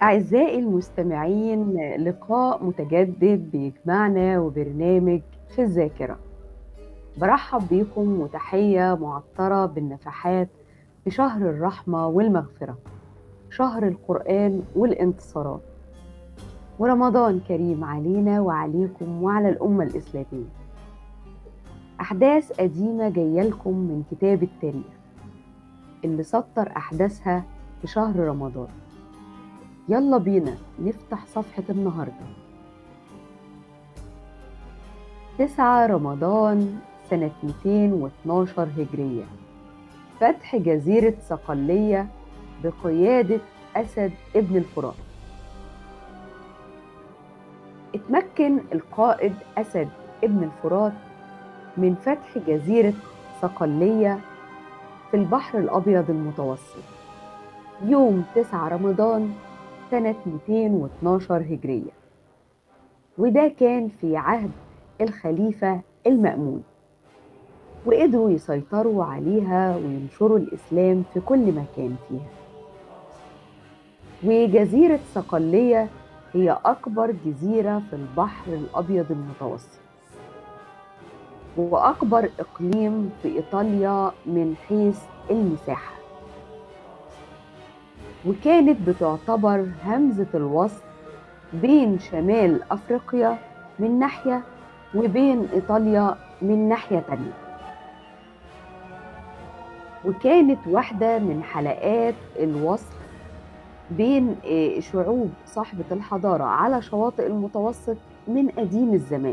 أعزائي المستمعين لقاء متجدد بيجمعنا وبرنامج في الذاكرة برحب بيكم وتحية معطرة بالنفحات في شهر الرحمة والمغفرة شهر القرآن والانتصارات ورمضان كريم علينا وعليكم وعلى الأمة الإسلامية أحداث قديمة جاية لكم من كتاب التاريخ اللي سطر أحداثها في شهر رمضان يلا بينا نفتح صفحة النهاردة تسعة رمضان سنة 212 هجرية فتح جزيرة صقلية بقيادة أسد ابن الفرات اتمكن القائد أسد ابن الفرات من فتح جزيرة صقلية في البحر الأبيض المتوسط يوم 9 رمضان سنة 212 هجرية وده كان في عهد الخليفة المأمون وقدروا يسيطروا عليها وينشروا الإسلام في كل مكان فيها وجزيرة صقلية هي أكبر جزيرة في البحر الأبيض المتوسط وأكبر إقليم في إيطاليا من حيث المساحة وكانت بتعتبر همزة الوصل بين شمال أفريقيا من ناحية وبين إيطاليا من ناحية تانية وكانت واحدة من حلقات الوصل بين شعوب صاحبة الحضارة على شواطئ المتوسط من قديم الزمان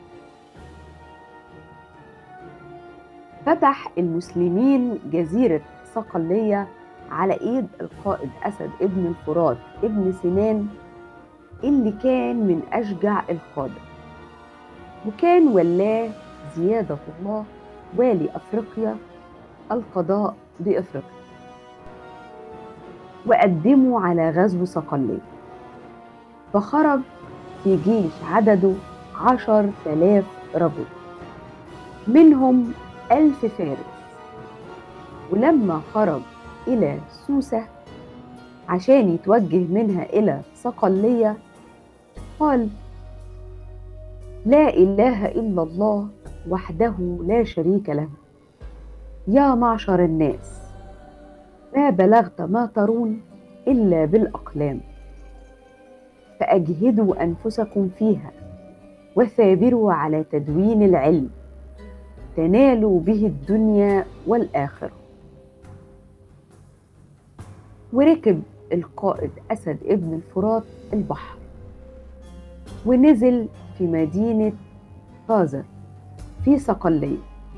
فتح المسلمين جزيرة صقلية على ايد القائد اسد ابن الفرات ابن سنان اللي كان من اشجع القاده وكان ولاه زياده الله والي افريقيا القضاء بافريقيا وقدموا على غزو صقلية فخرج في جيش عدده عشر تلاف رجل منهم ألف فارس ولما خرج إلى سوسة عشان يتوجه منها إلى صقلية قال لا إله إلا الله وحده لا شريك له يا معشر الناس ما بلغت ما ترون إلا بالأقلام فأجهدوا أنفسكم فيها وثابروا على تدوين العلم تنالوا به الدنيا والآخرة وركب القائد أسد ابن الفرات البحر ونزل في مدينة طازر في صقلية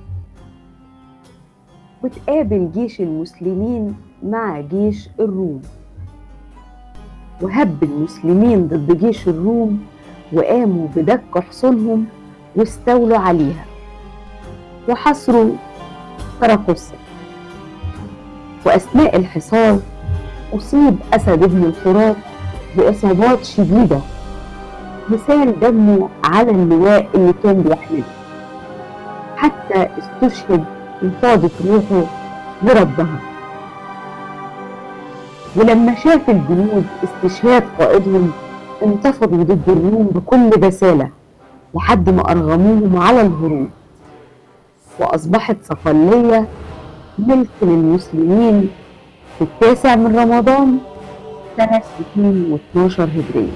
وتقابل جيش المسلمين مع جيش الروم وهب المسلمين ضد جيش الروم وقاموا بدك حصونهم واستولوا عليها وحصروا سراقسة وأثناء الحصار أصيب أسد بن الفرات بإصابات شديدة وسال دمه على اللواء اللي كان بيحمله حتى استشهد وفاضت روحه بربها ولما شاف الجنود استشهاد قائدهم انتفضوا ضد الروم بكل بسالة لحد ما أرغموهم على الهروب وأصبحت صقلية ملك للمسلمين في التاسع من رمضان سنة 212 هجرية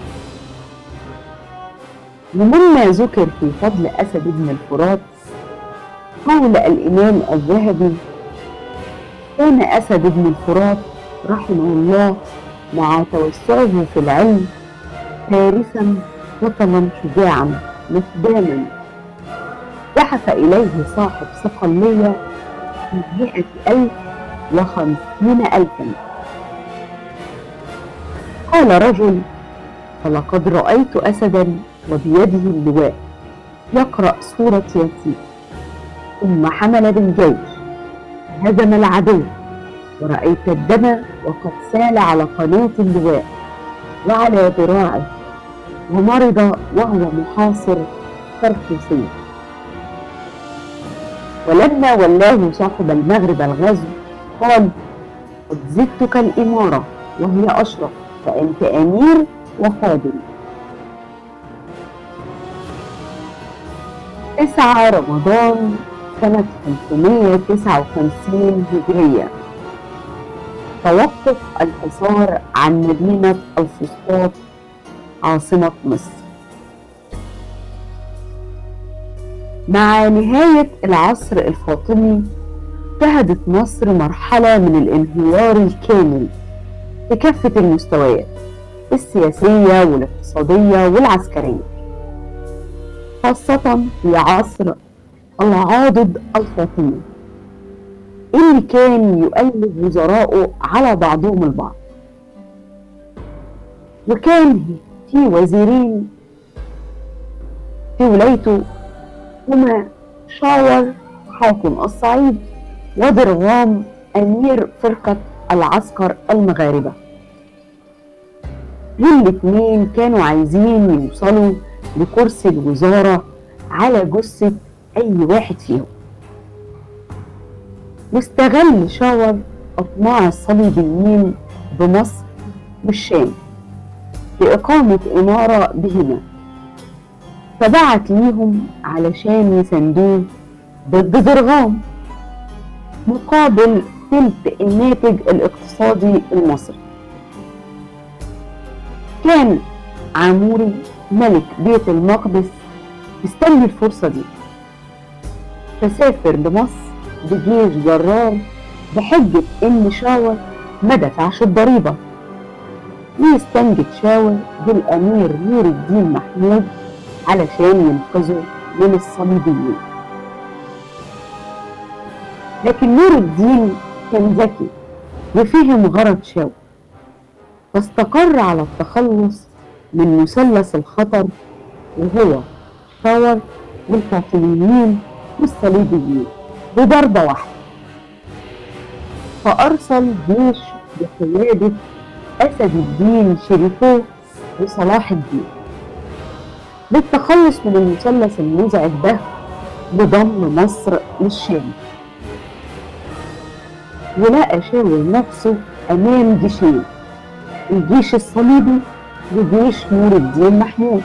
ومما ذكر في فضل أسد بن الفرات قول الإمام الذهبي كان أسد بن الفرات رحمه الله مع توسعه في العلم فارسا بطلا شجاعا مقداما زحف إليه صاحب صقلية مئة ألف وخمسين ألفا قال رجل فلقد رأيت أسدا وبيده اللواء يقرأ سورة ياسين ثم حمل بالجيش هزم العدو ورأيت الدم وقد سال على قناة اللواء وعلى ذراعه ومرض وهو محاصر فرخوسية ولما ولاه صاحب المغرب الغزو قال قد زدتك الإمارة وهي أشرف فأنت أمير وفاضل تسعة رمضان سنة 559 هجرية توقف الحصار عن مدينة الفسطاط عاصمة مصر مع نهاية العصر الفاطمي شهدت مصر مرحلة من الانهيار الكامل في كافة المستويات السياسية والاقتصادية والعسكرية خاصة في عصر العاضد الفاطمي اللي كان يؤلف وزراءه على بعضهم البعض وكان في وزيرين في ولايته هما شاور حاكم الصعيد ودرغام أمير فرقة العسكر المغاربة والاتنين كانوا عايزين يوصلوا لكرسي الوزارة على جثة أي واحد فيهم واستغل شاور أطماع الصليبيين بمصر والشام لإقامة إمارة بهما فبعت ليهم علشان يساندوه ضد درغام مقابل تلت الناتج الاقتصادي المصري كان عاموري ملك بيت المقدس مستني الفرصة دي فسافر لمصر بجيش جرار بحجة إن شاور ما دفعش الضريبة ويستنجد شاور بالأمير نور الدين محمود علشان ينقذه من الصليبيين لكن نور الدين كان ذكي وفهم غرض شاور فاستقر على التخلص من مثلث الخطر وهو شاور والفاطميين والصليبيين بضربة واحدة فأرسل جيش بقيادة أسد الدين شريفوه وصلاح الدين للتخلص من المثلث المزعج ده بضم مصر للشام ولقى شاور نفسه أمام جيشين الجيش الصليبي وجيش نور الدين محمود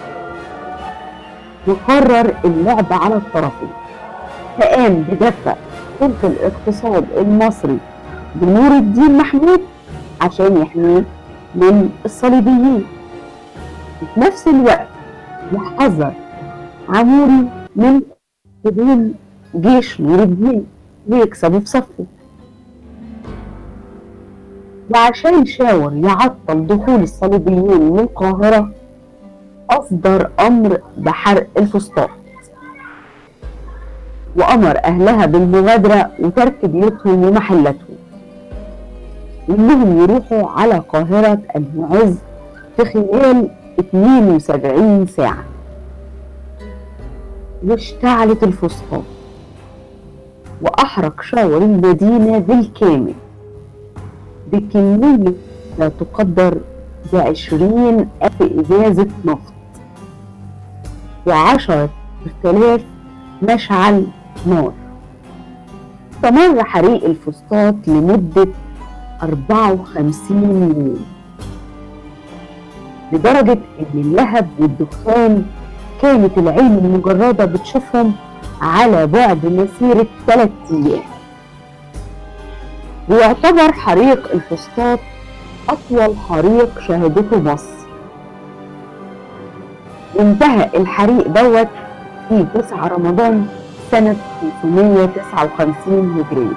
وقرر اللعب على الطرفين فقام بدفع ثلث الاقتصاد المصري بنور الدين محمود عشان يحميه من الصليبيين وفي نفس الوقت يحذر عموري من هجوم جيش نور الدين ويكسبوا في صفه وعشان شاور يعطل دخول الصليبيين من القاهرة أصدر أمر بحرق الفسطاط وأمر أهلها بالمغادرة وترك بيوتهم ومحلاتهم وإنهم يروحوا على قاهرة المعز في خلال 72 ساعة واشتعلت الفسطاط وأحرق شاور المدينة بالكامل بكمية لا تقدر بعشرين ألف إزازة نفط وعشرة آلاف مشعل نار استمر حريق الفسطاط لمدة 54 يوم لدرجة إن اللهب والدخان كانت العين المجردة بتشوفهم على بعد مسيرة ثلاث أيام ويعتبر حريق الفسطاط أطول حريق شهدته مصر وانتهى الحريق دوت في 9 رمضان سنة 559 هجرية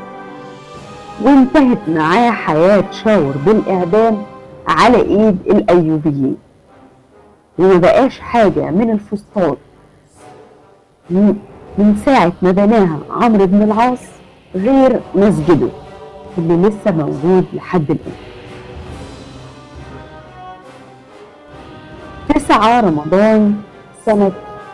وانتهت معاه حياة شاور بالإعدام على إيد الأيوبيين وما بقاش حاجة من الفسطاط من ساعة ما بناها عمرو بن العاص غير مسجده اللي لسه موجود لحد الآن تسعة رمضان سنة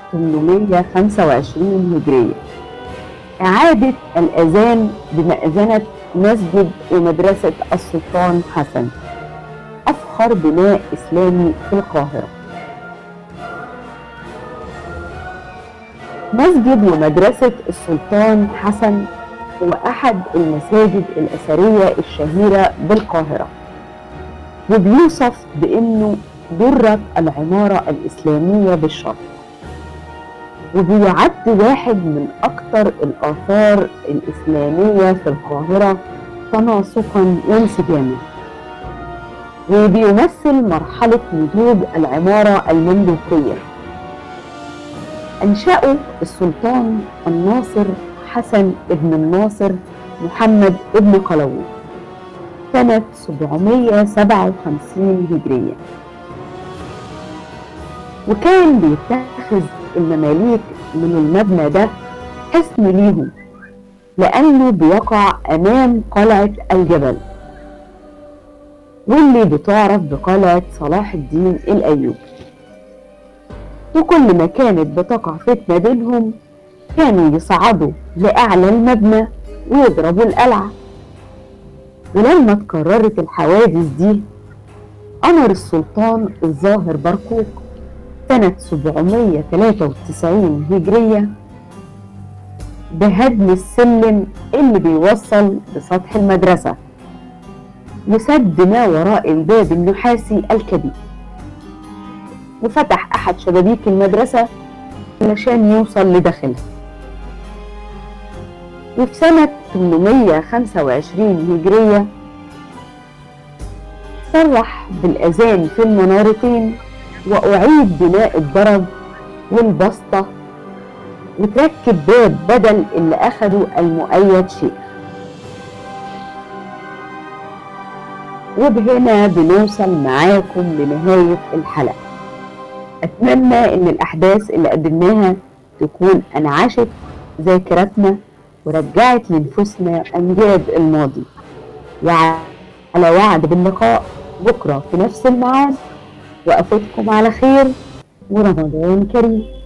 825 هجرية إعادة الأذان بمأذنة مسجد ومدرسة السلطان حسن أفخر بناء إسلامي في القاهرة مسجد ومدرسة السلطان حسن هو أحد المساجد الأثرية الشهيرة بالقاهرة وبيوصف بأنه درة العمارة الإسلامية بالشرق وبيعد واحد من أكثر الآثار الإسلامية في القاهرة تناسقا وانسجاما وبيمثل مرحلة نضوج العمارة المملوكية أنشأه السلطان الناصر حسن ابن الناصر محمد ابن قلاوون سنة 757 هجرية وكان بيتخذ المماليك من المبنى ده حصن ليهم لأنه بيقع أمام قلعة الجبل واللي بتعرف بقلعة صلاح الدين الأيوبي وكل ما كانت بتقع فتنة بينهم كانوا يصعدوا لأعلى المبنى ويضربوا القلعة ولما اتكررت الحوادث دي أمر السلطان الظاهر برقوق سنة 793 هجرية بهدم السلم اللي بيوصل لسطح المدرسة وسد ما وراء الباب النحاسي الكبير وفتح أحد شبابيك المدرسة علشان يوصل لداخلها وفي سنة 825 هجرية صرح بالأذان في المنارتين وأعيد بناء الدرج والبسطة وتركب باب بدل اللي أخده المؤيد شيخ وبهنا بنوصل معاكم لنهاية الحلقة أتمنى إن الأحداث اللي قدمناها تكون أنعشت ذاكرتنا ورجعت لنفوسنا أمجاد الماضي وعلى وعد باللقاء بكرة في نفس الميعاد وأفوتكم على خير ورمضان كريم